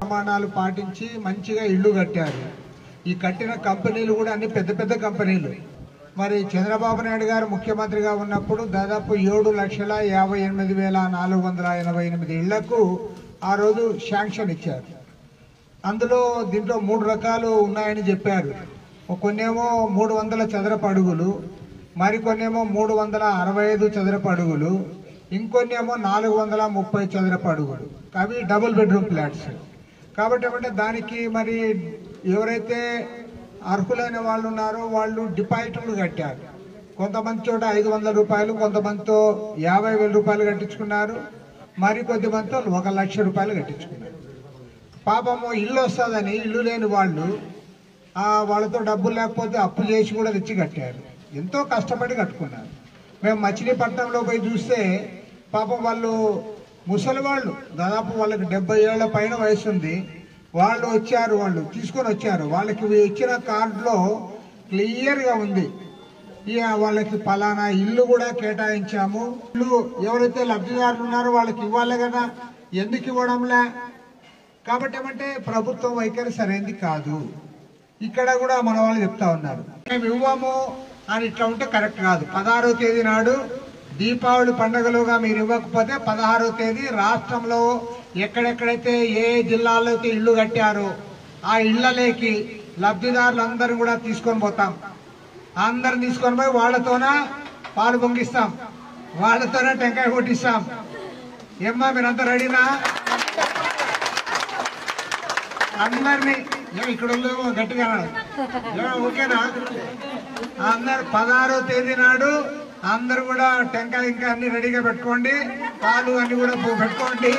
ప్రమాణాలు పాటించి మంచిగా ఇల్లు కట్టారు ఈ కట్టిన కంపెనీలు కూడా అన్ని పెద్ద పెద్ద కంపెనీలు మరి చంద్రబాబు నాయుడు గారు ముఖ్యమంత్రిగా ఉన్నప్పుడు దాదాపు ఏడు లక్షల యాభై ఎనిమిది వేల నాలుగు వందల ఎనభై ఎనిమిది ఇళ్లకు ఆ రోజు శాంక్షన్ ఇచ్చారు అందులో దీంట్లో మూడు రకాలు ఉన్నాయని చెప్పారు కొన్నేమో మూడు వందల చదరపు అడుగులు మరికొన్నేమో మూడు వందల అరవై ఐదు చదరపు అడుగులు ఇంకొన్నేమో నాలుగు వందల ముప్పై చదరపు అడుగులు అవి డబుల్ బెడ్రూమ్ ఫ్లాట్స్ కాబట్టి ఏమంటే దానికి మరి ఎవరైతే అర్హులైన వాళ్ళు ఉన్నారో వాళ్ళు డిపాజిట్లు కట్టారు కొంతమంది చోట ఐదు వందల రూపాయలు కొంతమందితో యాభై వేల రూపాయలు కట్టించుకున్నారు మరి కొద్ది మందితో ఒక లక్ష రూపాయలు కట్టించుకున్నారు పాపము ఇల్లు వస్తుందని ఇల్లు లేని వాళ్ళు ఆ వాళ్ళతో డబ్బులు లేకపోతే అప్పు చేసి కూడా తెచ్చి కట్టారు ఎంతో కష్టపడి కట్టుకున్నారు మేము మచిలీపట్నంలో పోయి చూస్తే పాపం వాళ్ళు ముసలి వాళ్ళు దాదాపు వాళ్ళకి డెబ్బై ఏళ్ల పైన వయసు ఉంది వాళ్ళు వచ్చారు వాళ్ళు తీసుకొని వచ్చారు వాళ్ళకి ఇచ్చిన కార్డులో క్లియర్గా ఉంది ఇక వాళ్ళకి పలానా ఇల్లు కూడా కేటాయించాము ఇల్లు ఎవరైతే లబ్ధిదారులు ఉన్నారో వాళ్ళకి ఇవ్వాలి కదా ఎందుకు ఇవ్వడంలే కాబట్టి ఏమంటే ప్రభుత్వం వైఖరి సరైనది కాదు ఇక్కడ కూడా మన వాళ్ళు చెప్తా ఉన్నారు మేము ఇవ్వము అని ఇట్లా ఉంటే కరెక్ట్ కాదు పదహారో తేదీ నాడు దీపావళి పండుగలుగా మీరు ఇవ్వకపోతే పదహారో తేదీ రాష్ట్రంలో ఎక్కడెక్కడైతే ఏ జిల్లాలో అయితే ఇల్లు కట్టారో ఆ ఇళ్లలోకి లబ్ధిదారులందరూ కూడా తీసుకొని పోతాం అందరు తీసుకొని పోయి వాళ్ళతోన పాలు పొంగిస్తాం వాళ్ళతోనే టెంకాయ కొట్టిస్తాం ఏమ్మా మీరంతా రెడీనా అందరినీ ఏమో ఇక్కడ ఉందేమో గట్టిగా అనాలి. ఏమో ఓకేనా అందరు పదహారో తేదీ నాడు అందరు కూడా టెంకాయ ఇంకా అన్ని రెడీగా పెట్టుకోండి పాలు అన్ని కూడా పో- పెట్టుకోండి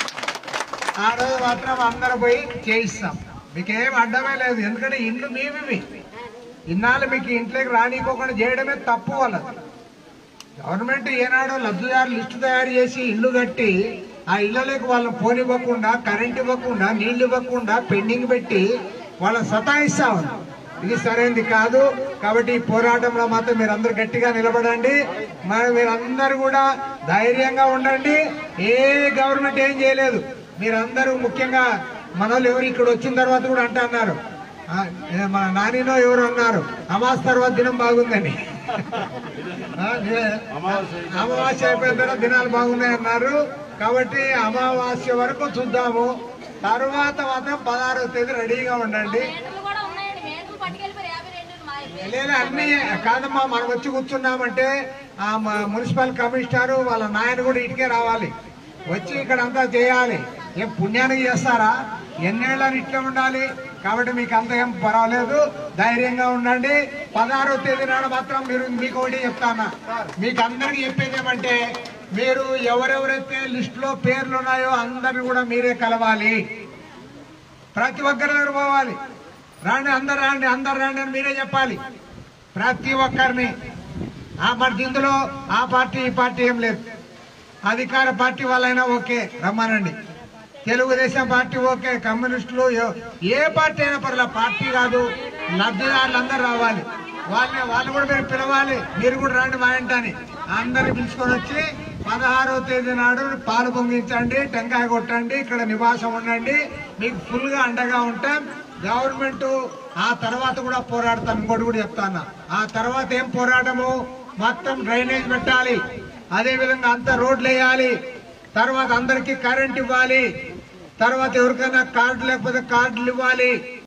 ఆ రోజు మాత్రం అందరూ పోయి చేయిస్తాం మీకేం అడ్డమే లేదు ఎందుకంటే ఇండ్లు మీవి ఇన్నాళ్ళు మీకు ఇంట్లోకి రానికోకుండా చేయడమే తప్పు వాళ్ళది గవర్నమెంట్ ఏనాడో లబ్ధిదారు లిస్టు తయారు చేసి ఇల్లు కట్టి ఆ ఇళ్లలోకి వాళ్ళని పోనివ్వకుండా కరెంట్ ఇవ్వకుండా నీళ్లు ఇవ్వకుండా పెండింగ్ పెట్టి వాళ్ళని సతాయిస్తా ఉంది ఇది సరైనది కాదు కాబట్టి ఈ పోరాటంలో మాత్రం మీరందరూ గట్టిగా నిలబడండి మరి మీరందరూ కూడా ధైర్యంగా ఉండండి ఏ గవర్నమెంట్ ఏం చేయలేదు మీరందరూ ముఖ్యంగా మన వాళ్ళు ఎవరు ఇక్కడ వచ్చిన తర్వాత కూడా అంటా అన్నారు ఆ, ఏ మన నానినో ఎవరు అన్నారు అమాస్ తర్వాత దినం బాగుందని ఆ, నే- అమావాస్య అయిపోయిన తర్వాత దినాలు బాగున్నాయి అన్నారు కాబట్టి అమావాస్య వరకు చూద్దాము తర్వాత మాత్రం పదహారవ తేదీ రెడీగా ఉండండి మేకలు కూడా ఉన్నాయండి మేకలు పట్టుకెళ్ళిపోయారు యాభై రెండు మా లేదు అన్ని కాదమ్మా మనం వచ్చి కూర్చున్నామంటే ఆ మ- మున్సిపల్ కమిషనర్ వాళ్ళ నాయన కూడా ఇటుకే రావాలి వచ్చి ఇక్కడ అంతా చేయాలి ఏం పుణ్యానికి చేస్తారా ఎన్నేళ్ళని ఇట్లా ఉండాలి కాబట్టి మీకు అంత ఏం పర్వాలేదు ధైర్యంగా ఉండండి పదహారో తేదీ నాడు మాత్రం మీరు మీకు ఒకటి చెప్తానా మీకు అందరికి చెప్పేది ఏమంటే మీరు ఎవరెవరైతే లిస్టులో పేర్లు ఉన్నాయో అందరిని కూడా మీరే కలవాలి ప్రతి ఒక్కరి దగ్గర పోవాలి రాండి అందరు రాండి అందరు రాండి అని మీరే చెప్పాలి ప్రతి ఒక్కరిని ఆ మరి ఇందులో ఆ పార్టీ ఈ పార్టీ ఏం లేదు అధికార పార్టీ వాళ్ళైనా ఓకే రమ్మనండి తెలుగుదేశం పార్టీ ఓకే కమ్యూనిస్టులు ఏ- ఏ పార్టీ అయినా పర్లే పార్టీ కాదు లబ్ధిదారులు అందరు రావాలి వాళ్ళని వాళ్ళు కూడా మీరు పిలవాలి మీరు కూడా రండి మా ఇంటని అందరిని పిలుచుకొని వచ్చి పదహారో తేదీ నాడు పాలు పొంగించండి టెంకాయ కొట్టండి ఇక్కడ నివాసం ఉండండి మీకు ఫుల్ గా అండగా ఉంటాం గవర్నమెంట్ ఆ తర్వాత కూడా పోరాడతాం ఇంకోటి కూడా చెప్తాను ఆ తర్వాత ఏం పోరాటము మొత్తం డ్రైనేజ్ పెట్టాలి అదే విధంగా అంత రోడ్లు వేయాలి తర్వాత అందరికీ కరెంట్ ఇవ్వాలి తర్వాత ఎవరికైనా కార్డు లేకపోతే కార్డులు ఇవ్వాలి